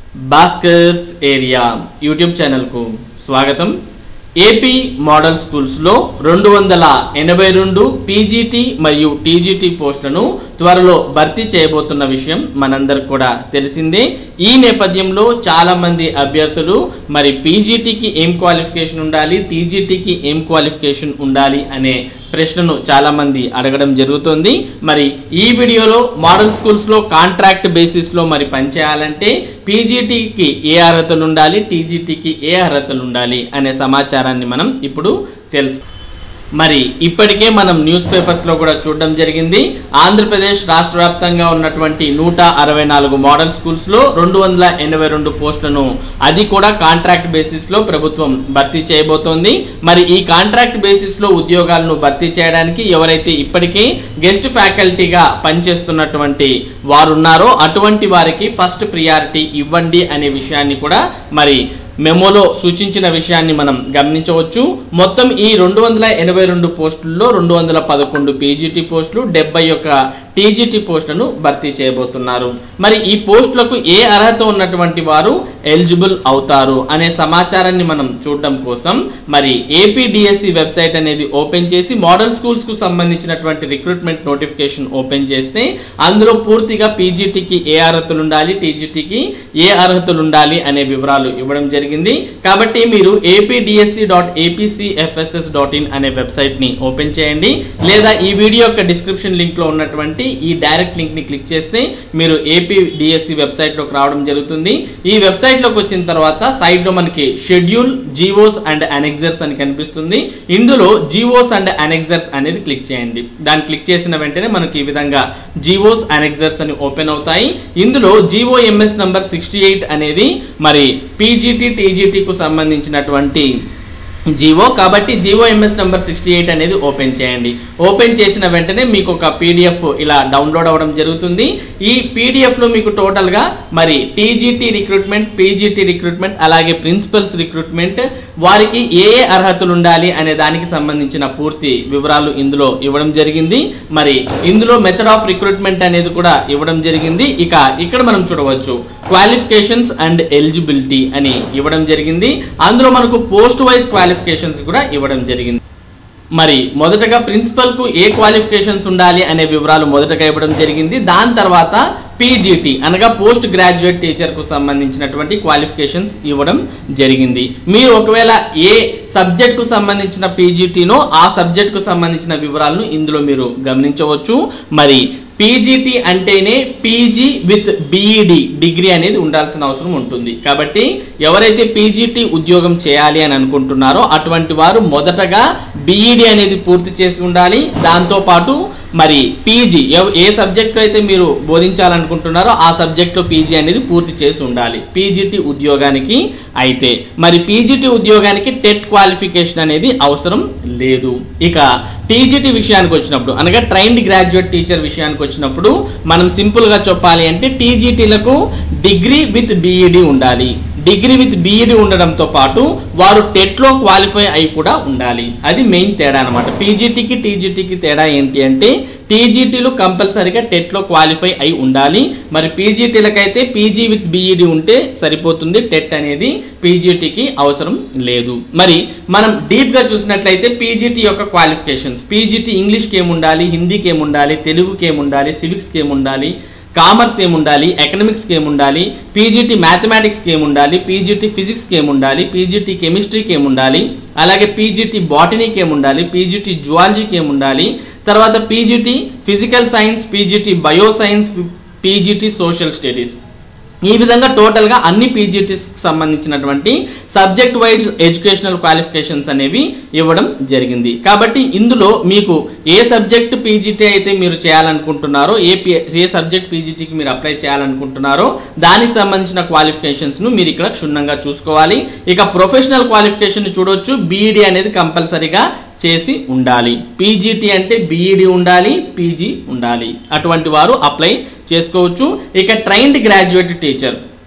Bhaskar's area YouTube ఛానల్కు స్వాగతం AP model స్కూల్స్లో రెండు వందల ఎనభై రెండు పీజీటీ మరియు టీజీటీ పోస్టులను త్వరలో భర్తీ చేయబోతున్న విషయం మనందరికి కూడా తెలిసిందే ఈ నేపథ్యంలో చాలామంది అభ్యర్థులు మరి పీజీటీకి ఏం క్వాలిఫికేషన్ ఉండాలి టీజీటీకి ఏం క్వాలిఫికేషన్ ఉండాలి అనే ప్రశ్నను చాలామంది అడగడం జరుగుతుంది మరి ఈ వీడియోలో మోడల్ స్కూల్స్లో కాంట్రాక్ట్ బేసిస్లో మరి పనిచేయాలంటే పీజీటీకి ఏ అర్హతలు ఉండాలి టీజీటీకి ఏ అర్హతలు ఉండాలి అనే సమాచారాన్ని మనం ఇప్పుడు తెలుసు మరి ఇప్పటికే మనం న్యూస్ పేపర్స్లో కూడా చూడడం జరిగింది ఆంధ్రప్రదేశ్ రాష్ట్ర వ్యాప్తంగా ఉన్నటువంటి నూట అరవై నాలుగు మోడల్ స్కూల్స్లో రెండు వందల ఎనభై రెండు పోస్టులను అది కూడా కాంట్రాక్ట్ బేసిస్లో ప్రభుత్వం భర్తీ చేయబోతోంది మరి ఈ కాంట్రాక్ట్ బేసిస్లో ఉద్యోగాలను భర్తీ చేయడానికి ఎవరైతే ఇప్పటికే గెస్ట్ ఫ్యాకల్టీగా పనిచేస్తున్నటువంటి వారు ఉన్నారో అటువంటి వారికి ఫస్ట్ ప్రియారిటీ ఇవ్వండి అనే విషయాన్ని కూడా మరి మెమోలో సూచించిన విషయాన్ని మనం గమనించవచ్చు మొత్తం ఈ రెండు వందల ఎనభై రెండు పోస్టుల్లో రెండు వందల పదకొండు పీజీటీ పోస్టులు డెబ్బై యొక్క టీజీటీ పోస్టులను భర్తీ చేయబోతున్నారు మరి ఈ పోస్టులకు ఏ అర్హత ఉన్నటువంటి వారు ఎలిజిబుల్ అవుతారు అనే సమాచారాన్ని మనం చూడడం కోసం మరి ఏపీడిఎస్సి వెబ్సైట్ అనేది ఓపెన్ చేసి మోడల్ స్కూల్స్కు సంబంధించినటువంటి రిక్రూట్మెంట్ నోటిఫికేషన్ ఓపెన్ చేస్తే అందులో పూర్తిగా పీజీటీకి ఏ అర్హతలు ఉండాలి టీజీటీకి ఏ అర్హతలు ఉండాలి అనే వివరాలు ఇవ్వడం జరిగింది కాబట్టి మీరు APDSC dot APCFSS dot in అనే వెబ్సైట్ని ఓపెన్ చేయండి లేదా ఈ వీడియో యొక్క డిస్క్రిప్షన్ లింక్లో ఉన్నటువంటి ఈ డైరెక్ట్ లింక్ని క్లిక్ చేస్తే మీరు ఏపీ డిఎస్సి వెబ్సైట్లోకి రావడం జరుగుతుంది ఈ వెబ్సైట్లోకి వచ్చిన తర్వాత సైడ్లో మనకి షెడ్యూల్ జీవోస్ అండ్ అనెక్సర్స్ అని కనిపిస్తుంది ఇందులో జీవోస్ అండ్ అనెక్సర్స్ అనేది క్లిక్ చేయండి దాన్ని క్లిక్ చేసిన వెంటనే మనకి ఈ విధంగా జీవోస్ అనెక్సర్స్ అని ఓపెన్ అవుతాయి ఇందులో GO MS number sixty eight అనేది మరి పీజీటీ టీజీటీకు సంబంధించినటువంటి జీవో కాబట్టి GO MS number sixty eight అనేది ఓపెన్ చేయండి ఓపెన్ చేసిన వెంటనే మీకు ఒక పీడిఎఫ్ ఇలా డౌన్లోడ్ అవ్వడం జరుగుతుంది ఈ పీడిఎఫ్లో మీకు టోటల్గా మరి టీజీటీ రిక్రూట్మెంట్ పీజీటీ రిక్రూట్మెంట్ అలాగే ప్రిన్సిపల్స్ రిక్రూట్మెంట్ వారికి ఏ ఏ అర్హతలు ఉండాలి అనే దానికి సంబంధించిన పూర్తి వివరాలు ఇందులో ఇవ్వడం జరిగింది మరి ఇందులో మెథడ్ ఆఫ్ రిక్రూట్మెంట్ అనేది కూడా ఇవ్వడం జరిగింది ఇక ఇక్కడ మనం చూడవచ్చు క్వాలిఫికేషన్స్ అండ్ ఎలిజిబిలిటీ అని ఇవ్వడం జరిగింది అందులో మనకు పోస్ట్ వైజ్ క్వాలిఫికేషన్స్ కూడా ఇవ్వడం జరిగింది మరి మొదటగా ప్రిన్సిపల్కు ఏ క్వాలిఫికేషన్స్ ఉండాలి అనే వివరాలు మొదటగా ఇవ్వడం జరిగింది దాని తర్వాత పీజీటీ అనగా పోస్ట్ గ్రాడ్యుయేట్ టీచర్కు సంబంధించినటువంటి క్వాలిఫికేషన్స్ ఇవ్వడం జరిగింది మీరు ఒకవేళ ఏ సబ్జెక్ట్కు సంబంధించిన పీజీటీనో ఆ సబ్జెక్ట్కు సంబంధించిన వివరాలను ఇందులో మీరు గమనించవచ్చు మరి పీజీటీ అంటేనే పీజీ విత్ బీఈడి డిగ్రీ అనేది ఉండాల్సిన అవసరం ఉంటుంది కాబట్టి ఎవరైతే పీజీటీ ఉద్యోగం చేయాలి అని అనుకుంటున్నారో అటువంటి వారు మొదటగా బీఈడి అనేది పూర్తి చేసి ఉండాలి దాంతోపాటు మరి పీజీ ఏ సబ్జెక్ట్ అయితే మీరు బోధించాలనుకుంటున్నారో ఆ సబ్జెక్ట్లో పీజీ అనేది పూర్తి చేసి ఉండాలి పీజీటీ ఉద్యోగానికి అయితే మరి పీజీటీ ఉద్యోగానికి టెట్ క్వాలిఫికేషన్ అనేది అవసరం లేదు ఇక టీజీటీ విషయానికి వచ్చినప్పుడు అనగా ట్రైన్డ్ గ్రాడ్యుయేట్ టీచర్ విషయానికి వచ్చినప్పుడు మనం సింపుల్గా చెప్పాలి అంటే టీజీటీలకు డిగ్రీ విత్ బీఈడి ఉండాలి డిగ్రీ విత్ బీఈడి ఉండడంతో పాటు వారు టెట్లో క్వాలిఫై అయి కూడా ఉండాలి అది మెయిన్ తేడా అనమాట పీజీటీకి టీజీటీకి తేడా ఏంటి అంటే టీజీటీలు కంపల్సరీగా టెట్లో క్వాలిఫై అయి ఉండాలి మరి పీజీటీలకైతే పీజీ విత్ బీఈడి ఉంటే సరిపోతుంది టెట్ అనేది పీజీటీకి అవసరం లేదు మరి మనం డీప్గా చూసినట్లయితే పీజీటీ యొక్క క్వాలిఫికేషన్స్ పీజీటీ ఇంగ్లీష్కి ఏముండాలి హిందీకి ఏముండాలి తెలుగుకి ఏముండాలి సివిక్స్కి ఏముండాలి కామర్స్ ఏముండాలి ఎకనమిక్స్కి ఏముండాలి పీజీటీ మ్యాథమెటిక్స్కి ఏముండాలి పీజీటీ ఫిజిక్స్కి ఏముండాలి పీజీటీ కెమిస్ట్రీకి ఏముండాలి అలాగే పీజీటీ బాటనీకి ఏముండాలి పీజీటీ జువాలజీకి ఏముండాలి తర్వాత PGT physical science PGT bio science PGT social studies ఈ విధంగా టోటల్గా అన్ని పీజీటీస్కి సంబంధించినటువంటి సబ్జెక్ట్ వైజ్ ఎడ్యుకేషనల్ క్వాలిఫికేషన్స్ అనేవి ఇవ్వడం జరిగింది కాబట్టి ఇందులో మీకు ఏ సబ్జెక్ట్ పీజీటీ అయితే మీరు చేయాలనుకుంటున్నారో ఏ పి ఏ సబ్జెక్ట్ పీజీటీకి మీరు అప్లై చేయాలనుకుంటున్నారో దానికి సంబంధించిన క్వాలిఫికేషన్స్ను మీరు ఇక్కడ క్షుణ్ణంగా చూసుకోవాలి ఇక ప్రొఫెషనల్ క్వాలిఫికేషన్ చూడొచ్చు బీఈడి అనేది కంపల్సరీగా చేసి ఉండాలి పీజీటీ అంటే బీఈడి ఉండాలి పీజీ ఉండాలి అటువంటి వారు అప్లై చేసుకోవచ్చు ఇక ట్రైన్డ్ గ్రాడ్యుయేట్ టీచర్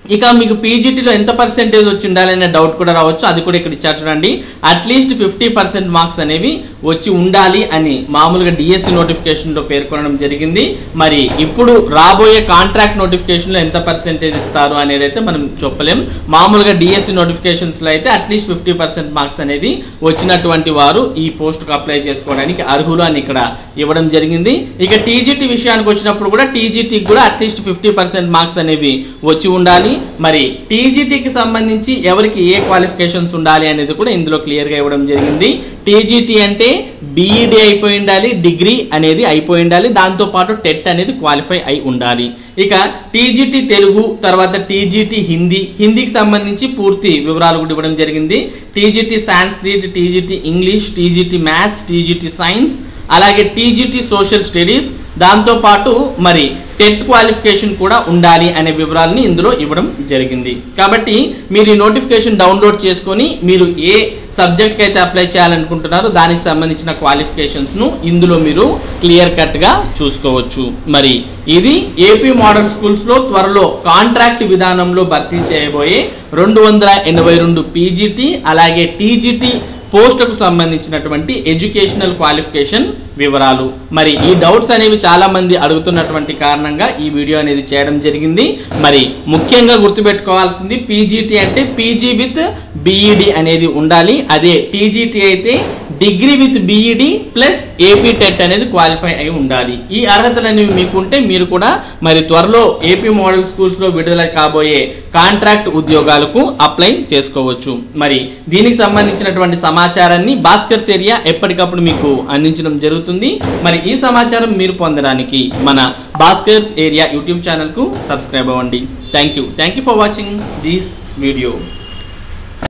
ఇక మీకు పీజీటీలో ఎంత పర్సెంటేజ్ వచ్చి ఉండాలనే డౌట్ కూడా రావచ్చు అది కూడా ఇక్కడ ఇచ్చారు చూడండి అట్లీస్ట్ ఫిఫ్టీ పర్సెంట్ మార్క్స్ అనేవి వచ్చి ఉండాలి అని మామూలుగా డిఎస్సి నోటిఫికేషన్లో పేర్కొనడం జరిగింది మరి ఇప్పుడు రాబోయే కాంట్రాక్ట్ నోటిఫికేషన్లో ఎంత పర్సెంటేజ్ ఇస్తారు అనేది అయితే మనం చెప్పలేం మామూలుగా డిఎస్సి నోటిఫికేషన్స్లో అయితే అట్లీస్ట్ ఫిఫ్టీ పర్సెంట్ మార్క్స్ అనేది వచ్చినటువంటి వారు ఈ పోస్ట్కి అప్లై చేసుకోవడానికి అర్హులు అని ఇక్కడ ఇవ్వడం జరిగింది ఇక టీజీటీ విషయానికి వచ్చినప్పుడు కూడా టీజీటీకి కూడా అట్లీస్ట్ ఫిఫ్టీ పర్సెంట్ మార్క్స్ అనేవి వచ్చి ఉండాలి మరి టీజీటీకి సంబంధించి ఎవరికి ఏ క్వాలిఫికేషన్స్ ఉండాలి అనేది కూడా ఇందులో క్లియర్గా ఇవ్వడం జరిగింది టీజీటీ అంటే బీఈడి అయిపోయి ఉండాలి డిగ్రీ అనేది అయిపోయి ఉండాలి దాంతోపాటు టెట్ అనేది క్వాలిఫై అయి ఉండాలి ఇక టీజీటీ తెలుగు తర్వాత టీజీటీ హిందీ హిందీకి సంబంధించి పూర్తి వివరాలు కూడా ఇవ్వడం జరిగింది TGT Sanskrit TGT English TGT maths TGT science అలాగే టీజీటీ సోషల్ స్టడీస్ దాంతోపాటు మరి టెట్ క్వాలిఫికేషన్ కూడా ఉండాలి అనే వివరాలని ఇందులో ఇవ్వడం జరిగింది కాబట్టి మీరు ఈ నోటిఫికేషన్ డౌన్లోడ్ చేసుకొని మీరు ఏ సబ్జెక్ట్కి అయితే అప్లై చేయాలనుకుంటున్నారో దానికి సంబంధించిన క్వాలిఫికేషన్స్ను ఇందులో మీరు క్లియర్ కట్గా చూసుకోవచ్చు మరి ఇది ఏపీ మోడల్ స్కూల్స్లో త్వరలో కాంట్రాక్ట్ విధానంలో భర్తీ చేయబోయే రెండు వందల ఎనభై రెండు పీజీటీ అలాగే టీజీటీ పోస్టుకు సంబంధించినటువంటి ఎడ్యుకేషనల్ క్వాలిఫికేషన్ వివరాలు మరి ఈ డౌట్స్ అనేవి చాలా మంది అడుగుతున్నటువంటి కారణంగా ఈ వీడియో అనేది చేయడం జరిగింది మరి ముఖ్యంగా గుర్తుపెట్టుకోవాల్సింది పీజీటీ అంటే పీజీ విత్ బీఈడి అనేది ఉండాలి అదే టీజీటీ అయితే degree with BEd plus AP TET అనేది క్వాలిఫై అయి ఉండాలి ఈ అర్హతలు అనేవి మీకుంటే మీరు కూడా మరి త్వరలో ఏపీ మోడల్ స్కూల్స్లో విడుదల కాబోయే కాంట్రాక్ట్ ఉద్యోగాలకు అప్లై చేసుకోవచ్చు మరి దీనికి సంబంధించినటువంటి సమాచారాన్ని భాస్కర్స్ ఏరియా ఎప్పటికప్పుడు మీకు అందించడం జరుగుతుంది మరి ఈ సమాచారం మీరు పొందడానికి మన భాస్కర్స్ ఏరియా యూట్యూబ్ ఛానల్కు సబ్స్క్రైబ్ అవ్వండి thank you thank you for watching this video